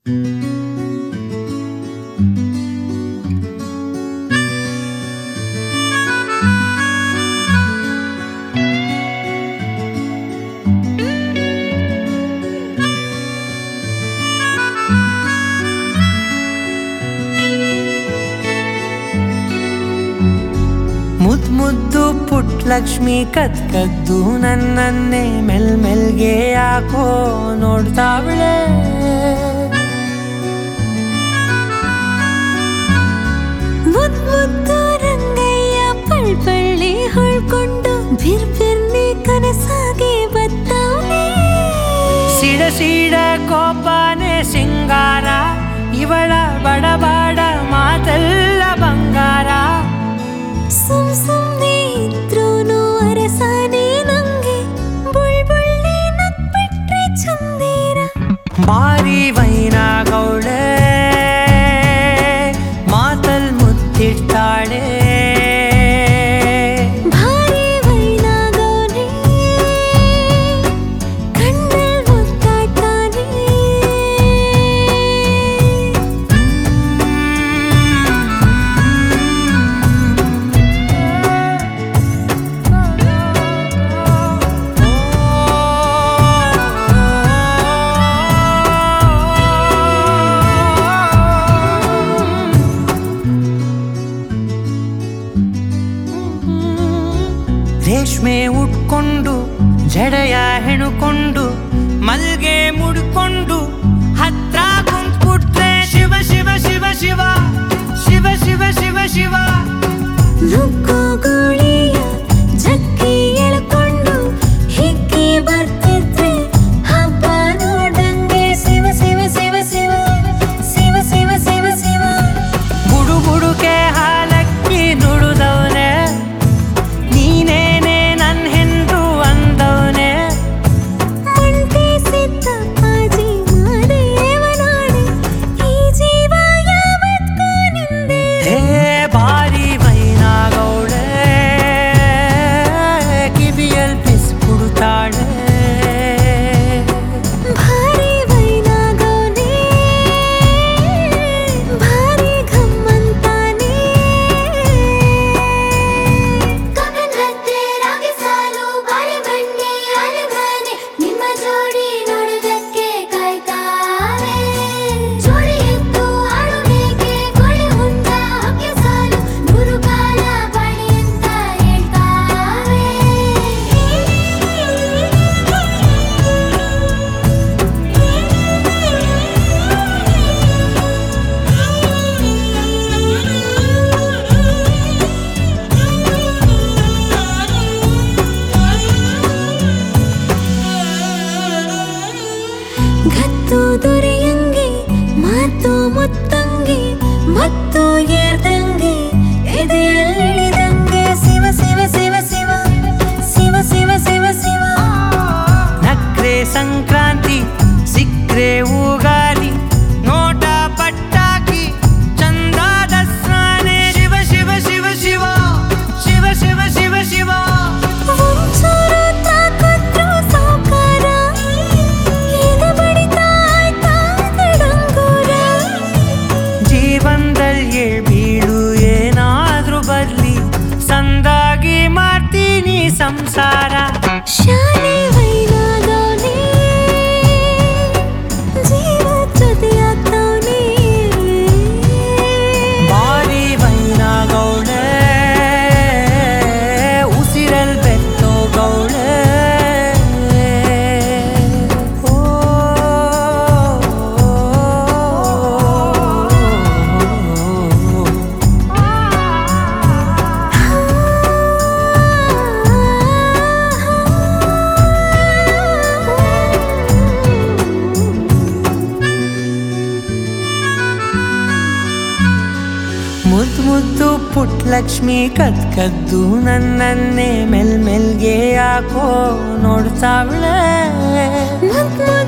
ಮುದ್ ಮುದ್ದು ಪುಟ್ ಲಕ್ಷ್ಮಿ ಕದ್ ಕದ್ದು ನನ್ನನ್ನೇ ಮೆಲ್ ಮೆಲ್ಗೆ ಯಾಕೋ ನೋಡ್ತಾವಳೆ ಮುದ್ ಮುದ್ದು ರಂಗಯ್ಯ ಪಳ್ ಪಳ್ಳಿ ಹೊಳ್ಕೊಂಡು ಬಿರ್ ಬಿರ್ನಿ ಕನಸಾಗಿ ಬತ್ತವನೆ ಸಿಡ ಸಿಡ ಕೋಪನೆ ಸಿಂಗಾರ ಇವಳ ಬಡಬಾಡ ಮಾತೆಲ್ಲ ಬಂಗಾರ ಸುಮ್ ಸುಮ್ನೆ ಇದ್ರೂನು ಅರಸಾನೆ ನಂಗೆ ಬುಳ್ ಬುಳ್ಳಿ ನಗ್ಬಿಟ್ರೆ ಚಂದೀರ ಬಾರಿ ವೈನಾಗೌಳೆ ಮಾತಲ್ ಮುತ್ತಿಡ್ತಾಳೆ ಭಾರಿ ವೈನಾಗವ್ನೆ ಕಣ್ಣಲ್ ಮುತ್ತಾಡ್ತಾನೆ ರೇಷ್ಮೆ ಉಟ್ಕೊಂಡು ಜಡೆಯ ಹೆಣುಕೊಂಡು ಮಲ್ಗೆ ಮುಡ್ಕೊಂಡು ಹತ್ರ ಕುಂತ್ಬಿಟ್ರೆ ಶಿವ ಶಿವ ಶಿವ ಶಿವ ಶಿವ ಶಿವ ಶಿವ ಶಿವ ನುಗ್ಗೋ ಗೋಳಿಯ ಜಕ್ಕಿ ಎಳ್ಕೊಂಡು ಹಿಕ್ಕಿ ಬರ್ತಿದ್ರೆ ಹಬ್ಬ ನೋಡಂಗೆ ಶಿವ ಶಿವ ಶಿವ ಶಿವ ಶಿವ ಶಿವ ಶಿವ ಶಿವ ಬುಡು ಬುಡುಕೆ ಹಾಲಕ್ಕಿ ನುಡುದವನೆ ನೀನೇನೆ ನನ್ ಹೆಂಡ್ರು ಅಂದವನೆ ಮಂಟೆ ಸಿದ್ದಪ್ಪಾಜಿ ಮಾದೇವನಾಡಿ ಈ ಜೀವ ಯಾವತ್ಗೂ ನಿಂದೆ ಹೇ ಬಾರಿ ವೈನಾಗೌಳೆ ಕಿವಿಯಲ್ ಪಿಸ್ಬಿಡುತ್ತಾಳೆ ಭಾರಿ ವೈನಾಗವ್ನೆ ಭಾರಿ ಘಮ್ಮಂತಾನೆ ಕಮಲತ್ತೆ ರಾಗಿ ಸಾಲು ಬಾಳೆ ಬಂಡೆ ಅಲಗಾನೆ ನಿಮ್ಮ ಜೋಡಿ ನೋಡೋದಕ್ಕೆ ಕಾಯ್ತಾವೆ ಜೋಡಿ ಎತ್ತು ಆಡುವಿಕೆ ಕೊಳೆ ಹೊಂದ ಹಕ್ಕೆ ಸಾಲು ನೂರು ಕಾಲ ಬಾಳಿ ಅಂತ ಗತ್ತು ದೊರೆಯಂಗೆ ಮಾತು ಮುತ್ತಂಗೆ ಮತ್ತು ಏರ್ದಂಗೆ ಎದೆಯಲ್ಲಿಳಿದಂಗೆ ಶಿವ ಶಿವ ಶಿವ ಶಿವ ಶಿವ ಶಿವ ಶಿವ ಶಿವ ನಕ್ರೆ ಸಂಕ್ರಾಂತಿ ಸಿಕ್ರೆ ಉಗಾದಿ ನೋಟ ಪಟ್ಟಾಕಿ ಚಂದ ದಸ್ರಾನೆ ಶಿವ ಶಿವ ಶಿವ ಶಿವ ಶಿವ ಶಿವ ಶಿವ ಶಿವ ಒಂಚೂರು ತಾಕತ್ತು ಸಾಕಾರ ಎದೆ ಬಡಿತ ಆಯ್ತಾ ತಡಂಗೂರ ಜೀವನದಲ್ಲಿ ಬೀಳು ಏನಾದ್ರೂ ಬರ್ಲಿ ಸಂದಾಗಿ ಮಾಡ್ತೀನಿ ಸಂಸಾರ ಶಾಲೆ ವೈನಾಗವ್ನೆ ಜೀವ ಜೊತೆಯಾಗ್ತವ್ನೆ ಬಾರಿ ವೈನಾಗೌಳೆ ಉಸಿರಲ್ ಬೆತ್ತೋ ಗೌಳೆ ಓ ಮುದ್ದು ಮುದ್ದು ಪುಟ್ ಲಕ್ಷ್ಮಿ ಕದ್ ಕದ್ದು ನನ್ನನ್ನೇ ಮೆಲ್ ಮೆಲ್ಗೆ ಯಾಕೋ ನೋಡ್ತಾವಳೆ ಮುದ್